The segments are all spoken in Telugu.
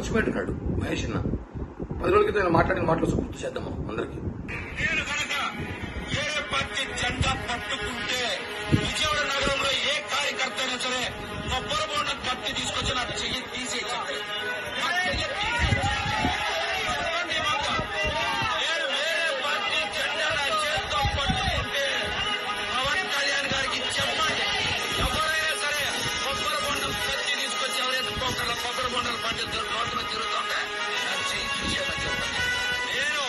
మర్చిపోయినట్టున్నాడు మహేష్ అన్న పది రోజుల క్రితం ఆయన మాట్లాడిన మాటలు ఒకసారి గుర్తు చేద్దాం మనం అందరికీ నేను కనుక వేరే పార్టీ జెండా పట్టుకుంటే విజయవాడ నగరంలో ఏ కార్యకర్త అయినా సరే కొబ్బరి బోండం కత్తి తీసుకొచ్చి నాకు చెయ్యి తీసేయచ్చు నా చెయ్యి తీసేయచ్చు. చెప్పండి ఈ మాట. నేను వేరే పార్టీ జెండా నా చేతితో పట్టుకుంటే పవన్ కళ్యాణ్ గారికి చెప్పండి ఎవరైనా సరే కొబ్బరి బొండం కత్తి తీసుకొచ్చి ఎవరైతే పోకర్ల కొబ్బరి బొండాలు పండిస్తారు రోడ్డు మీద తిరుగుతుంటే నా చెయ్యి తీసేయమని చెప్పండి నేను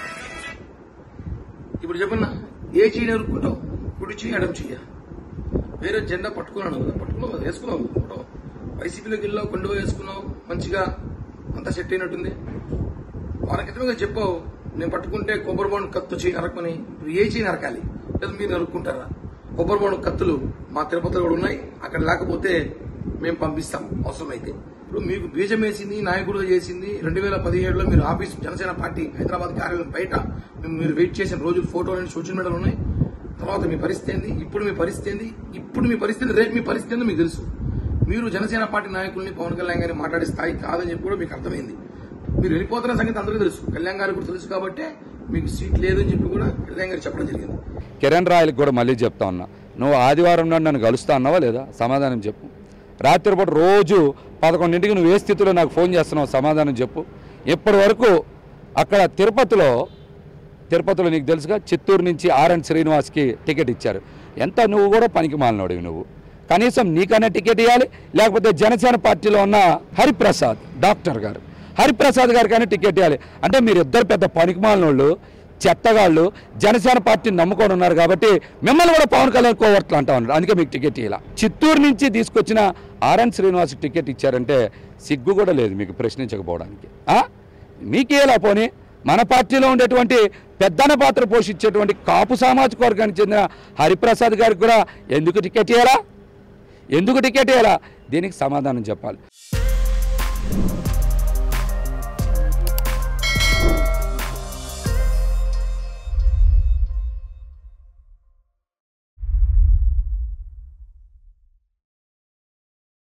ఇప్పుడు చెప్పన్నా ఏ చెయ్యి నరుక్కుంటావు కుడి చెయ్యి ఎడమ చెయ్య వేరే జెండా పట్టుకున్నాను కదా పట్టుకున్నావు కదా వేసుకున్నావు ఫోటో వైసీపీలోకి వెళ్ళావు కొండ వేసుకున్నావు మంచిగా అంతా సెట్ అయినట్టుంది వారి క్రితమే చెప్పావు నేను పట్టుకుంటే కొబ్బరి బొండు కత్తు చేయి నరకమని ఇప్పుడు ఏ చేయి నరకాలి లేదా మీరు నరుక్కుంటారా కొబ్బరి బొండు కత్తులు మా తిరుపతిలో కూడా ఉన్నాయి అక్కడ లేకపోతే మేము పంపిస్తాం అవసరమైతే ఇప్పుడు మీకు బీజం వేసింది నాయకుడుగా చేసింది రెండు వేల పదిహేడులో మీరు ఆఫీస్ జనసేన పార్టీ హైదరాబాద్ కార్యాలయం బయట మేము మీరు వెయిట్ చేసిన రోజులు ఫోటోలు సోషల్ మీడియాలో ఉన్నాయి తర్వాత మీ పరిస్థితి ఏంది ఇప్పుడు మీ పరిస్థితి ఏంది ఇప్పుడు మీ పరిస్థితి రేపు మీ పరిస్థితి ఏందో మీకు తెలుసు మీరు జనసేన పార్టీ నాయకుల్ని పవన్ కళ్యాణ్ గారిని మాట్లాడే స్థాయి కాదని చెప్పి కూడా మీకు అర్థమైంది మీరు వెళ్ళిపోతున్న సంగతి అందరికీ తెలుసు కళ్యాణ్ గారికి కూడా తెలుసు కాబట్టి మీకు సీట్ లేదని చెప్పి కూడా కళ్యాణ్ గారు చెప్పడం జరిగింది కిరణ్ రాయలకు కూడా మళ్ళీ చెప్తా ఉన్నా నువ్వు ఆదివారం నాడు నన్ను కలుస్తా అన్నావా లేదా సమాధానం చెప్పు రాత్రిపూట రోజు పదకొండింటికి నువ్వు ఏ స్థితిలో నాకు ఫోన్ చేస్తున్నావు సమాధానం చెప్పు ఇప్పటి వరకు అక్కడ తిరుపతిలో తిరుపతిలో నీకు తెలుసుగా చిత్తూరు నుంచి ఆర్ఎన్ శ్రీనివాస్కి టికెట్ ఇచ్చారు ఎంత నువ్వు కూడా పనికి మాలినోడివి నువ్వు కనీసం నీకన్నా టికెట్ ఇవ్వాలి లేకపోతే జనసేన పార్టీలో ఉన్న హరిప్రసాద్ డాక్టర్ గారు హరిప్రసాద్ గారికైనా టికెట్ ఇవ్వాలి అంటే మీరు ఇద్దరు పెద్ద పనికి మాలినోళ్ళు చెత్తగాళ్ళు జనసేన పార్టీని నమ్ముకొని ఉన్నారు కాబట్టి మిమ్మల్ని కూడా పవన్ కళ్యాణ్ కోవర్ట్లు అంటా ఉన్నారు అందుకే మీకు టికెట్ ఇలా చిత్తూరు నుంచి తీసుకొచ్చిన ఆర్ఎన్ శ్రీనివాస్ టికెట్ ఇచ్చారంటే సిగ్గు కూడా లేదు మీకు ప్రశ్నించకపోవడానికి ఆ? మీకేలా పోనీ మన పార్టీలో ఉండేటువంటి పెద్దన పాత్ర పోషించేటువంటి కాపు సామాజిక వర్గానికి చెందిన హరిప్రసాద్ గారికి కూడా ఎందుకు టికెట్ ఇవ్వాలా ఎందుకు టికెట్ ఇవ్వాలా దీనికి సమాధానం చెప్పాలి